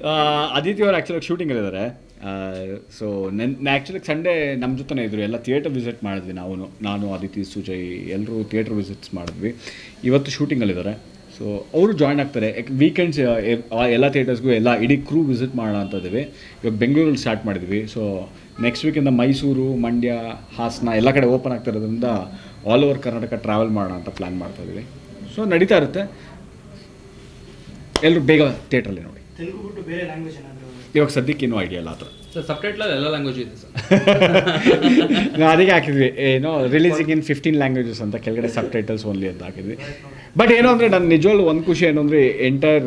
ಅದಿತಿ ಅವ್ರು ಆ್ಯಕ್ಚುಲಾಗಿ ಶೂಟಿಂಗಲ್ಲಿದ್ದಾರೆ ಸೊ ನೆನ್ ಆ್ಯಕ್ಚುಲಿ ಸಂಡೇ ನಮ್ಮ ಜೊತೆನೇ ಇದ್ರು ಎಲ್ಲ ಥಿಯೇಟರ್ ವಿಸಿಟ್ ಮಾಡಿದ್ವಿ ನಾವು ನಾನು ಅದಿತಿ ಸುಜಯ್ ಎಲ್ಲರೂ ಥಿಯೇಟರ್ ವಿಸಿಟ್ಸ್ ಮಾಡಿದ್ವಿ ಇವತ್ತು ಶೂಟಿಂಗಲ್ಲಿದ್ದಾರೆ ಸೊ ಅವರು ಜಾಯ್ನ್ ಆಗ್ತಾರೆ ವೀಕೆಂಡ್ಸ್ ಎಲ್ಲ ಥಿಯೇಟರ್ಸ್ಗೂ ಎಲ್ಲ ಇಡೀ ಕ್ರೂ ವಿಸಿಟ್ ಮಾಡೋಣ ಅಂತ ಇದ್ದೀವಿ ಇವಾಗ ಬೆಂಗಳೂರಲ್ಲಿ ಸ್ಟಾರ್ಟ್ ಮಾಡಿದ್ವಿ ಸೊ ನೆಕ್ಸ್ಟ್ ವೀಕಿಂದ ಮೈಸೂರು ಮಂಡ್ಯ ಹಾಸನ ಎಲ್ಲ ಕಡೆ ಓಪನ್ ಆಗ್ತಾ ಇರೋದ್ರಿಂದ ಆಲ್ ಓವರ್ ಕರ್ನಾಟಕ ಟ್ರಾವೆಲ್ ಮಾಡೋಣ ಅಂತ ಪ್ಲ್ಯಾನ್ ಮಾಡ್ತಾ ಇದ್ದೀವಿ ಸೊ ನಡೀತಾ ಇರುತ್ತೆ ಎಲ್ಲರೂ ಬೇಗ ಥಿಯೇಟ್ರಲ್ಲಿ ನೋಡಿ ತೆಲುಗು ಬಿಟ್ಟು ಬೇರೆ ಲ್ಯಾಂಗ್ವೇಜ್ ಏನಾದರೂ ಇವಾಗ ಸದ್ಯಕ್ಕೆ ಏನೂ ಐಡಿಯಾ ಇಲ್ಲ ಆ ಥರ ಸರ್ ಸಬ್ಟೈಟ್ಲಲ್ಲಿ ಎಲ್ಲ ಲ್ಯಾಂಗ್ವೇಜ್ ಇದೆ ಸರ್ ನಾವು ಅದಕ್ಕೆ ಹಾಕಿದ್ವಿ ಏನೋ ರಿಲೀಸಿಂಗ್ ಇನ್ ಫಿಫ್ಟೀನ್ ಲ್ಯಾಂಗ್ವೇಜಸ್ ಅಂತ ಕೆಳಗಡೆ ಸಬ್ ಟೈಟಲ್ಸ್ ಓನ್ಲಿ ಅಂತ ಹಾಕಿದ್ವಿ ಬಟ್ ಏನು ಅಂದರೆ ನನ್ನ ನಿಜವಾಗ್ಲೂ ಒಂದು ಖುಷಿ ಏನು ಅಂದರೆ ಎಂಟೈರ್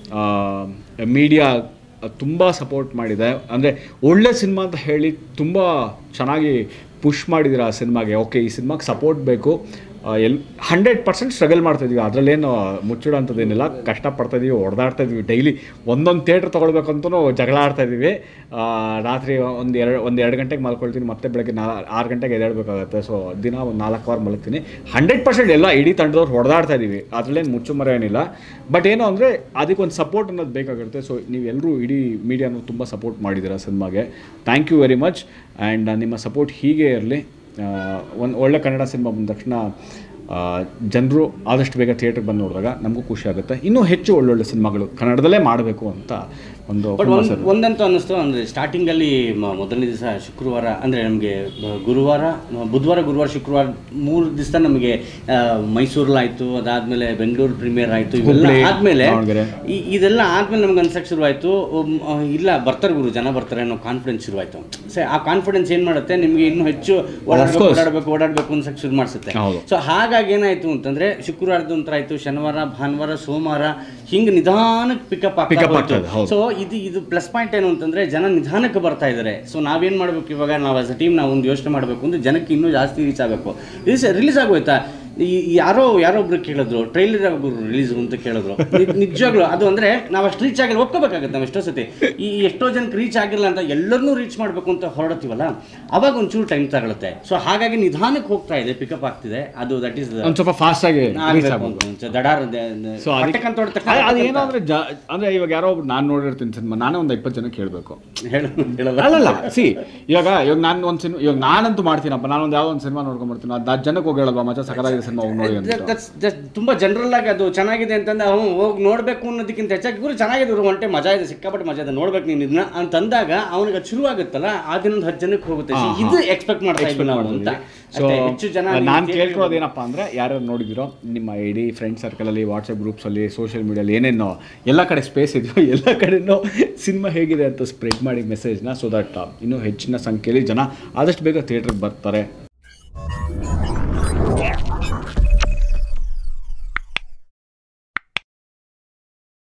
ಮೀಡಿಯಾ ತುಂಬ ಸಪೋರ್ಟ್ ಮಾಡಿದೆ ಅಂದರೆ ಒಳ್ಳೆ ಸಿನಿಮಾ ಅಂತ ಹೇಳಿ ತುಂಬ ಚೆನ್ನಾಗಿ ಪುಷ್ ಮಾಡಿದ್ದೀರ ಆ ಸಿನಿಮಾಗೆ ಓಕೆ ಈ ಸಿನಿಮಾಗೆ ಸಪೋರ್ಟ್ ಬೇಕು ಎಲ್ ಹಂಡ್ರೆಡ್ ಪರ್ಸೆಂಟ್ ಸ್ಟ್ರಗಲ್ ಮಾಡ್ತಾಯಿದ್ವಿ ಅದರಲ್ಲೇನು ಮುಚ್ಚಿಡೋ ಅಂಥದ್ದೇನಿಲ್ಲ ಕಷ್ಟಪಡ್ತಾ ಇದೀವಿ ಹೊಡೆದಾಡ್ತಾ ಇದೀವಿ ಡೈಲಿ ಒಂದೊಂದು ಥಿಯೇಟ್ರ್ ತೊಗೊಳ್ಬೇಕಂತೂ ಜಗಳ ಆಡ್ತಾ ಇದ್ದೀವಿ ಆ, ರಾತ್ರಿ ಒಂದು ಎರಡು ಒಂದು ಎರಡು ಗಂಟೆಗೆ ಮಲ್ಕೊಳ್ತೀನಿ ಮತ್ತೆ ಬೆಳಗ್ಗೆ ನಾ ಆರು ಗಂಟೆಗೆ ಎದ್ದೇಳಬೇಕಾಗತ್ತೆ ಸೊ ದಿನ ಒಂದು ನಾಲ್ಕು ಅವರ್ ಮಲಗ್ತೀನಿ ಹಂಡ್ರೆಡ್ ಪರ್ಸೆಂಟ್ ಎಲ್ಲ ಇಡೀ ತಂಡದವ್ರು ಹೊಡೆದಾಡ್ತಾ ಇದ್ದೀವಿ ಅದರಲ್ಲೇನು ಮುಚ್ಚುಮರ ಏನಿಲ್ಲ ಬಟ್ ಏನು ಅಂದರೆ ಅದಕ್ಕೊಂದು ಸಪೋರ್ಟ್ ಅನ್ನೋದು ಬೇಕಾಗಿರುತ್ತೆ ಸೊ ನೀವೆಲ್ಲರೂ ಇಡೀ ಮೀಡಿಯಾನು ತುಂಬ ಸಪೋರ್ಟ್ ಮಾಡಿದ್ದೀರಾ ಸಿನಿಮಾಗೆ thank you very much and ನಿಮ್ಮ ಸಪೋರ್ಟ್ ಹೀಗೆ ಇರಲಿ ಒಂದು ಒಳ್ಳೆ ಕನ್ನಡ ಸಿನಿಮಾ ಬಂದ ತಕ್ಷಣ ಜನರು ಆದಷ್ಟು ಬೇಗ ಥಿಯೇಟ್ರಿಗೆ ಬಂದು ನೋಡಿದಾಗ ನಮಗೂ ಖುಷಿ ಆಗುತ್ತೆ ಇನ್ನೂ ಹೆಚ್ಚು ಒಳ್ಳೊಳ್ಳೆ ಸಿನಿಮಾಗಳು ಕನ್ನಡದಲ್ಲೇ ಮಾಡಬೇಕು ಅಂತ ಒಂದು ಬಟ್ ಹುಮ್ಮಸ್ಸು ಒಂದು ಒಂದಂತೂ ಅನ್ನಿಸ್ತು ಅಂದರೆ ಸ್ಟಾರ್ಟಿಂಗಲ್ಲಿ ಮ- ಮೊದಲನೇ ದಿವಸ ಶುಕ್ರವಾರ ಅಂದರೆ ನಮಗೆ ಗುರುವಾರ ಮ- ಬುಧವಾರ ಗುರುವಾರ ಶುಕ್ರವಾರ ಮೂರು ದಿವಸ ನಮಗೆ ಮೈಸೂರಲ್ಲಾಯಿತು ಅದಾದಮೇಲೆ ಬೆಂಗಳೂರು ಪ್ರೀಮಿಯರ್ ಆಯಿತು ಇವೆಲ್ಲ ಹುಬ್ಳಿ, ಆದಮೇಲೆ ದಾವಣಗೆರೆ. ಇದೆಲ್ಲ ಆದಮೇಲೆ ನಮ್ಗೆ ಅನ್ಸಕ್ಕೆ ಶುರುವಾಯಿತು ಉಮ್, ಆ, ಇಲ್ಲ ಬರ್ತಾರೆ ಗುರು ಜನ ಬರ್ತಾರೆ ಅನ್ನೋ ಕಾನ್ಫಿಡೆನ್ಸ್ ಶುರುವಾಯಿತು ಸೊ ಆ ಕಾನ್ಫಿಡೆನ್ಸ್ ಏನು ಮಾಡುತ್ತೆ ನಿಮಗೆ ಇನ್ನೂ ಹೆಚ್ಚು ಓಡಾಡಬೇಕು course. ಓಡಾಡಬೇಕು ಓಡಾಡಬೇಕು ಅನ್ಸಕ್ಕೆ ಶುರು ಮಾಡಿಸುತ್ತೆ ಹೌದು. ಸೊ ಹಾಗಾಗಿ ಏನಾಯ್ತು ಅಂತಂದ್ರೆ ಶುಕ್ರವಾರದ ಒಂಥರ ಆಯ್ತು ಶನಿವಾರ ಭಾನುವಾರ ಸೋಮವಾರ ಹಿಂಗೆ ನಿಧಾನಕ್ಕೆ ಪಿಕಪ್ Pick up ಆಗ್ತಾ ಆಗ್ತದೆ, ಹೌದು. ಸೊ ಇದು ಇದು ಪ್ಲಸ್ ಪಾಯಿಂಟ್ ಏನು ಅಂತಂದ್ರೆ ಜನ ನಿಧಾನಕ್ಕೆ ಬರ್ತಾ ಇದ್ದಾರೆ ಸೊ ನಾವೇನ್ ಮಾಡ್ಬೇಕು ಇವಾಗ ನಾವು ಆಸ್ ಅ ಟೀಮ್ ನಾವು ಒಂದು ಯೋಚನೆ ಮಾಡಬೇಕು ಅಂದ್ರೆ ಜನಕ್ಕೆ ಇನ್ನೂ ಜಾಸ್ತಿ ರೀಚ್ ಆಗಬೇಕು ರಿಲೀಸ್ ರಿಲೀಸ್ ಆಗೋಯ್ತಾ ಈ ಈ ಯಾರೋ ಯಾರೋ ಒಬ್ರು ಕೇಳಿದ್ರು ಟ್ರೈಲರ್ ಒಬ್ರು ರಿಲೀಸ್ ಅಂತ ಕೇಳಿದ್ರು ನಿ- ನಿಜವಾಗ್ಲೂ ಅದು ಅಂದ್ರೆ ನಾವು ಅಷ್ಟು ರೀಚ್ ಆಗಿಲ್ಲ ಒಪ್ಕೋಬೇಕಾಗುತ್ತೆ ನಾವು ಎಷ್ಟೋ ಸತಿ ಈ ಎಷ್ಟೋ ಜನಕ್ಕೆ ರೀಚ್ ಆಗಿಲ್ಲ ಅಂತ ಎಲ್ಲರನ್ನೂ ರೀಚ್ ಮಾಡಬೇಕು ಅಂತ ಹೊರಡ್ತೀವಲ್ಲ ಅವಾಗ ಒಂಚೂರು ಟೈಮ್ ತಗೊಳುತ್ತೆ ಸೊ ಹಾಗಾಗಿ ನಿಧಾನಕ್ಕೆ ಹೋಗ್ತಾ ಇದೆ ಪಿಕಪ್ ಆಗ್ತಿದೆ ಅದು ದಟ್ ಈಸ್ ಒಂದು ಸ್ವಲ್ಪ ಫಾಸ್ಟಾಗಿ ರೀಚ್ ಆಗ್ಬೋದು ದಡಾರ್ ಸೊ ಅದಕ್ಕೆ ಅದು ಏನೋ ಅಂದರೆ ಜ ಅಂದರೆ ಇವಾಗ ಯಾರೋ ಒಬ್ರು ನಾನು ನೋಡಿರ್ತೀನಿ ಸಿನಿಮಾ ನಾನೇ ಒಂದು ಇಪ್ಪತ್ತು ಜನಕ್ಕೆ ಹೇಳಬೇಕು ಹೇಳು ಹೇಳಲ್ಲ ಅಲ್ಲಲ್ಲ ಸಿ ಇವಾಗ ಇವಾಗ ನಾನು ಒಂದು ಸಿನಿಮಾ ಇವಾಗ ನಾನಂತೂ ಮಾಡ್ತೀನಪ್ಪ ನಾನು ಒಂದು ಯಾವುದೋ ಒಂದು ಸಿನಿಮಾ ನೋಡ್ಕೊಂಡ್ಬರ್ತೀನಿ ಅದು ಹತ್ತು ಜನಕ್ಕೆ ಹೋಗಿ ಹೇಳಲ್ವಾ ಮಚ್ಚ ಸಕಲಾಗಿದೆ ಸಿನಿಮಾ ಹೋಗಿ ನೋಡಿ ಅಂತ That's- that's ತುಂಬಾ ಜನರಲ್ ಆಗಿ ಅದು ಚೆನ್ನಾಗಿದೆ ಅಂತಂದ ಅವ್ನು ಹೋಗಿ ನೋಡ್ಬೇಕು ಅನ್ನೋದಕ್ಕಿಂತ ಹೆಚ್ಚಾಗಿ ಗುರು ಚೆನ್ನಾಗಿದೆ ಗುರು ಒಂಟೆ ಮಜಾ ಇದೆ ಸಿಕ್ಕಾಪಟ್ಟೆ ಮಜಾ ಇದೆ ನೋಡ್ಬೇಕು ನೀನು ಇದನ್ನ ಅಂತಂದಾಗ ಅವನಿಗೆ ಅದು ಶುರು ಆಗುತ್ತಲ್ಲ ಆ ದಿನದ ಹತ್ತು ಜನಕ್ಕೆ ಹೋಗುತ್ತೆ See, ಇದು ಎಕ್ಸ್ಪೆಕ್ಟ್ ಮಾಡ್ತಾ ಇದ್ವಿ ನಾವು ಅಂತ ಸೊ ಅಷ್ಟೇ, ಹೆಚ್ಚು ಜನ ನೀವು ನಾನು theatre ಕೇಳ್ಕೊಳ್ಳೋದು ಏನಪ್ಪ ಅಂದರೆ ಯಾರ್ಯಾರು ನೋಡಿದಿರೋ ನಿಮ್ಮ ಇಡೀ ಫ್ರೆಂಡ್ ಸರ್ಕಲಲ್ಲಿ ವಾಟ್ಸಪ್ ಗ್ರೂಪ್ಸಲ್ಲಿ ಸೋಷಿಯಲ್ ಮೀಡಿಯಲ್ಲಿ ಏನೇನೋ ಎಲ್ಲ ಕಡೆ ಸ್ಪೇಸ್ ಇದೆಯೋ ಎಲ್ಲ ಕಡೆನೂ ಸಿನಿಮಾ ಹೇಗಿದೆ ಅಂತ ಸ್ಪ್ರೆಡ್ ಮಾಡಿ ಮೆಸೇಜ್ನ ಸೊ ದಟ್ ಇನ್ನೂ ಹೆಚ್ಚಿನ ಸಂಖ್ಯೆಯಲ್ಲಿ ಜನ ಆದಷ್ಟು ಬೇಗ ಥಿಯೇಟ್ರಿಗೆ ಬರ್ತಾರೆ